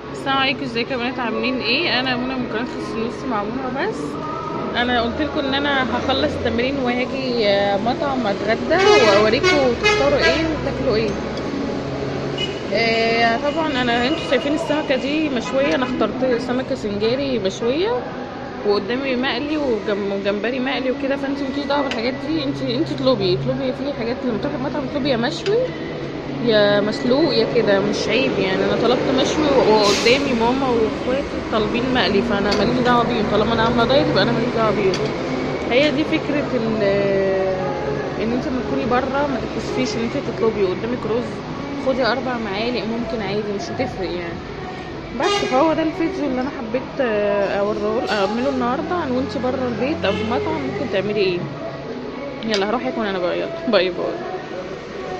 السلام عليكم ازيكم يا بنات عاملين ايه انا منى من قناه خس النص مع منى بس انا قلت لكم ان انا هخلص التمرين وهاجي آه، مطعم اتغدى واوريكم تختاروا ايه وتاكلوا ايه آه طبعا انا انتوا شايفين السمكه دي مشويه انا اخترت سمكه سنجاري مشويه وقدامي مقلي وجم- وجمبري مقلي وكده فانت مالكيش دعوه بالحاجات دي انت انت اطلبي اطلبي في حاجات لما تروحي المطعم اطلبي يا مشوي يا مسلوق يا كده مش عيب يعني انا طلبت مشوي وقدامي ماما واخواتي طالبين مقلي فانا ماليش دعوه بيهم طالما انا عامله دايت يبقى انا ماليش دعوه بيهم هي دي فكره ال ان انت لما تكوني بره ما تكسفيش ان انت تطلبي قدامك رز خدي اربع معالق ممكن عادي مش هتفرق يعني بس فهو ده الفيديو اللي انا حبيت آه، اوريه اعمله النهارده عن وانت بره البيت او في مطعم ممكن تعملي ايه يلا هروح اكل انا بقى يلا باي باي